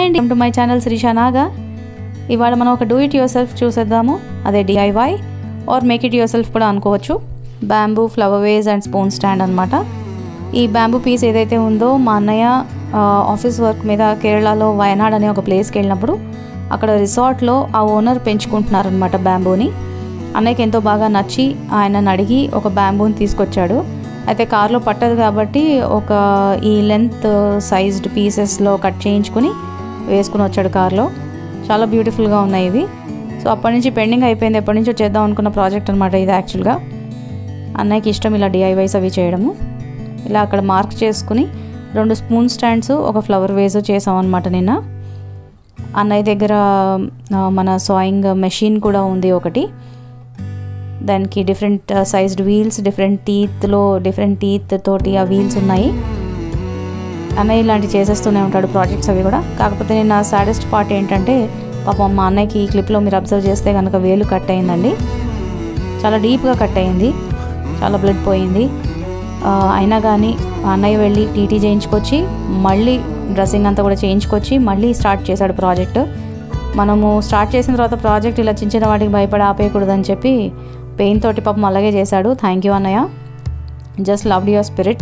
hi అండి to my channel Srisha Naga ఇవాళ మనం ఒక డూ ఇట్ యువర్ సెల్ఫ్ చూసేద్దాము అదే DIY or make it yourself కూడా అనుకోవచ్చు bamboo flower vase and spoon stand అనమాట ఈ బ్యాంబూ పీస్ ఏదైతే ఉందో మా అన్నయ్య ఆ, ఆఫీస్ వర్క్ మీద కేరళలో వయనాడ్ అనే ఒక ప్లేస్కి వెళ్ళినప్పుడు అక్కడ రిసార్ట్లో ఆ ఓనర్ పెంచుకుంటున్నారనమాట బ్యాంబూని అన్నయ్యకి ఎంతో బాగా నచ్చి ఆయనను అడిగి ఒక బ్యాంబూని తీసుకొచ్చాడు అయితే కార్లో పట్టదు కాబట్టి ఒక ఈ లెంత్ సైజ్డ్ పీసెస్లో కట్ చేయించుకుని వేసుకుని వచ్చాడు కార్లో చాలా బ్యూటిఫుల్గా ఉన్నాయి ఇవి సో అప్పటి నుంచి పెండింగ్ అయిపోయింది ఎప్పటి నుంచో చేద్దాం అనుకున్న ప్రాజెక్ట్ అనమాట ఇది యాక్చువల్గా అన్నయ్యకి ఇష్టం ఇలా డిఐవైస్ అవి చేయడము ఇలా అక్కడ మార్క్ చేసుకుని రెండు స్పూన్ స్టాండ్స్ ఒక ఫ్లవర్ వేస్ చేసాం అనమాట నిన్న అన్నయ్య దగ్గర ఆ, మన సాయింగ్ మెషిన్ కూడా ఉంది ఒకటి దానికి డిఫరెంట్ సైజ్డ్ వీల్స్ డిఫరెంట్ టీత్లో డిఫరెంట్ టీత్ తోటి ఆ వీల్స్ ఉన్నాయి అన్నయ్య ఇలాంటి చేసేస్తూనే ఉంటాడు ప్రాజెక్ట్స్ అవి కూడా కాకపోతే నేను సాడెస్ట్ పార్ట్ ఏంటంటే పాపం మా అన్నయ్యకి ఈ క్లిప్లో మీరు అబ్జర్వ్ చేస్తే కనుక వేలు కట్ అయిందండి చాలా డీప్గా కట్ అయింది చాలా బ్లడ్ పోయింది ఆ, అయినా కానీ అన్నయ్య వెళ్ళి టీటీ చేయించుకొచ్చి మళ్ళీ డ్రెస్సింగ్ అంతా కూడా చేయించుకొచ్చి మళ్ళీ స్టార్ట్ చేశాడు ప్రాజెక్ట్ మనము స్టార్ట్ చేసిన తర్వాత ప్రాజెక్ట్ ఇలా చిన్న చిన్న వాటికి భయపడి ఆపేయకూడదని చెప్పి పెయిన్ తోటి పాపం అలాగే చేశాడు థ్యాంక్ యూ అన్నయ్య just loved your spirit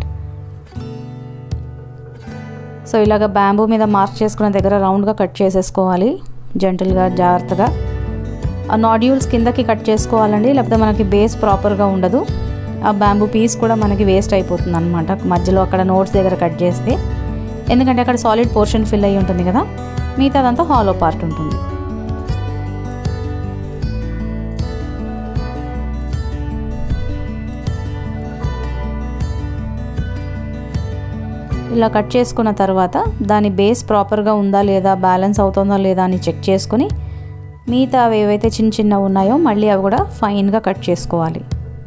so ఇలాగ బ్యాంబూ మీద మార్క్ చేసుకున్న దగ్గర రౌండ్గా కట్ చేసేసుకోవాలి జెంటల్గా జాగ్రత్తగా ఆ నాడ్యూల్స్ కిందకి కట్ చేసుకోవాలండి లేకపోతే మనకి బేస్ ప్రాపర్గా ఉండదు ఆ బ్యాంబూ పీస్ కూడా మనకి వేస్ట్ అయిపోతుంది అనమాట మధ్యలో అక్కడ నోట్స్ దగ్గర కట్ చేస్తే ఎందుకంటే అక్కడ సాలిడ్ పోర్షన్ ఫిల్ అయ్యి ఉంటుంది కదా మిగతాదంతా హాలో పార్ట్ ఉంటుంది ఇలా కట్ చేసుకున్న తర్వాత దాని బేస్ ప్రాపర్గా ఉందా లేదా బ్యాలెన్స్ అవుతుందా లేదా అని చెక్ చేసుకుని మిగతా అవి ఏవైతే చిన్న చిన్న ఉన్నాయో మళ్ళీ అవి కూడా ఫైన్గా కట్ చేసుకోవాలి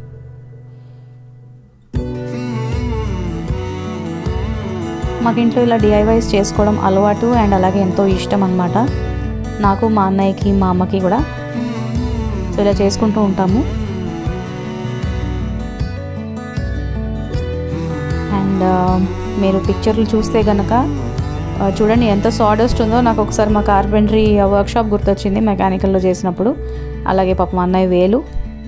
మాకు ఇంట్లో ఇలా డిఐవైస్ చేసుకోవడం అలవాటు అండ్ అలాగే ఎంతో ఇష్టం అనమాట నాకు మా అన్నయ్యకి మా అమ్మకి కూడా సో ఇలా చేసుకుంటూ ఉంటాము అండ్ మీరు పిక్చర్లు చూస్తే కనుక చూడండి ఎంత సాడెస్ట్ ఉందో నాకు ఒకసారి మా కార్పెంటరీ వర్క్షాప్ గుర్తొచ్చింది మెకానికల్లో చేసినప్పుడు అలాగే పాపం అన్నయ్య వేలు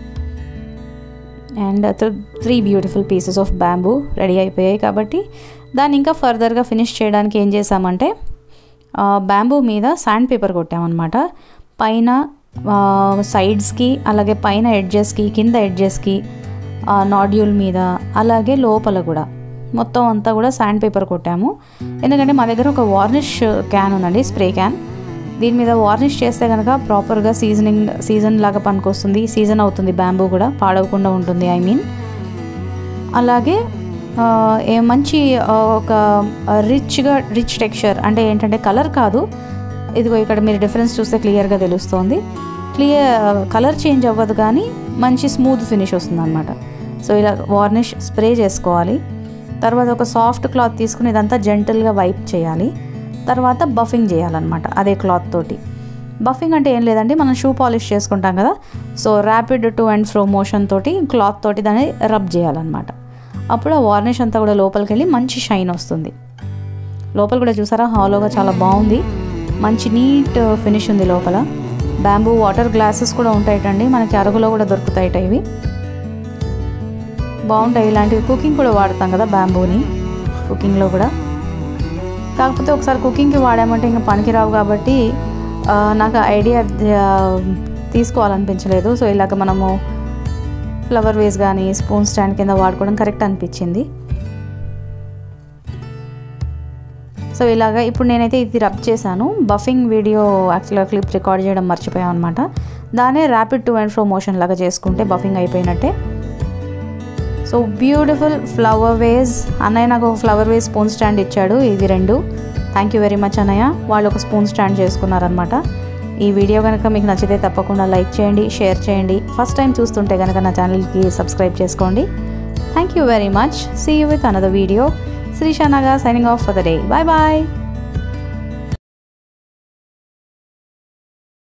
and three beautiful pieces of bamboo ready అయిపోయాయి కాబట్టి దాన్ని ఇంకా ఫర్దర్గా ఫినిష్ చేయడానికి ఏం చేసామంటే బ్యాంబూ మీద శాండ్ పేపర్ కొట్టామన్నమాట పైన సైడ్స్కి అలాగే పైన ఎడ్జెస్కి కింద ఎడ్జెస్కి నాడ్యూల్ మీద అలాగే లోపల కూడా మొత్తం అంతా కూడా శాండ్ పేపర్ కొట్టాము ఎందుకంటే మా దగ్గర ఒక వార్నిష్ క్యాన్ ఉందండి స్ప్రే క్యాన్ దీని మీద వార్నిష్ చేస్తే కనుక ప్రాపర్గా సీజనింగ్ సీజన్ లాగా పనికొస్తుంది సీజన్ అవుతుంది బ్యాంబూ కూడా పాడవకుండా ఉంటుంది ఐ మీన్ అలాగే ఆ, ఏ మంచి ఆ, ఒక రిచ్గా రిచ్ టెక్స్చర్ అంటే ఏంటంటే కలర్ కాదు ఇదిగో ఇక్కడ మీరు డిఫరెన్స్ చూస్తే క్లియర్గా తెలుస్తుంది క్లియర్ కలర్ చేంజ్ అవ్వదు కానీ మంచి స్మూత్ ఫినిష్ వస్తుంది అనమాట సో ఇలా వార్నిష్ స్ప్రే చేసుకోవాలి తర్వాత ఒక సాఫ్ట్ క్లాత్ తీసుకుని ఇదంతా జెంటల్గా వైప్ చేయాలి తర్వాత బఫింగ్ చేయాలన్నమాట అదే క్లాత్ తోటి బఫింగ్ అంటే ఏం లేదండి మనం షూ పాలిష్ చేసుకుంటాం కదా so rapid to and fro motion తోటి క్లాత్ తోటి దాన్ని రబ్ చేయాలన్నమాట అప్పుడు ఆ వార్నిష్ అంతా కూడా లోపలికి వెళ్ళి మంచి షైన్ వస్తుంది లోపల కూడా చూసారా హాలోగా చాలా బాగుంది మంచి నీట్ ఫినిష్ ఉంది లోపల బ్యాంబూ వాటర్ గ్లాసెస్ కూడా ఉంటాయటండి మనకి అరుగులో కూడా దొరుకుతాయట ఇవి బాగుంటాయి ఇలాంటివి కుకింగ్ కూడా వాడతాం కదా బ్యాంబూని కుకింగ్లో కూడా కాకపోతే ఒకసారి కుకింగ్కి వాడామంటే ఇంకా పనికిరావు కాబట్టి ఆ, నాకు ఐడియా ఆ, తీసుకోవాలనిపించలేదు సో ఇలాగ మనము ఫ్లవర్ వేస్ కానీ స్పూన్ స్టాండ్ కింద వాడుకోవడం కరెక్ట్ అనిపించింది సో ఇలాగ ఇప్పుడు నేనైతే ఇది రబ్ చేశాను బఫింగ్ వీడియో యాక్చువల్గా క్లిప్ రికార్డ్ చేయడం మర్చిపోయాం అనమాట దానే rapid to and fro motion లాగా చేసుకుంటే బఫింగ్ అయిపోయినట్టే సో బ్యూటిఫుల్ ఫ్లవర్ వేస్ అన్నయ్య నాకు ఒక ఫ్లవర్ వేస్ స్పూన్ స్టాండ్ ఇచ్చాడు ఇవి రెండు థ్యాంక్ యూ వెరీ మచ్ అన్నయ్య వాళ్ళు ఒక స్పూన్ స్టాండ్ చేసుకున్నారనమాట ఈ వీడియో కనుక మీకు నచ్చితే తప్పకుండా లైక్ చేయండి షేర్ చేయండి ఫస్ట్ టైం చూస్తుంటే కనుక నా ఛానల్కి సబ్స్క్రైబ్ చేసుకోండి thank you very much see you with another video Srishanaga signing off for the day bye bye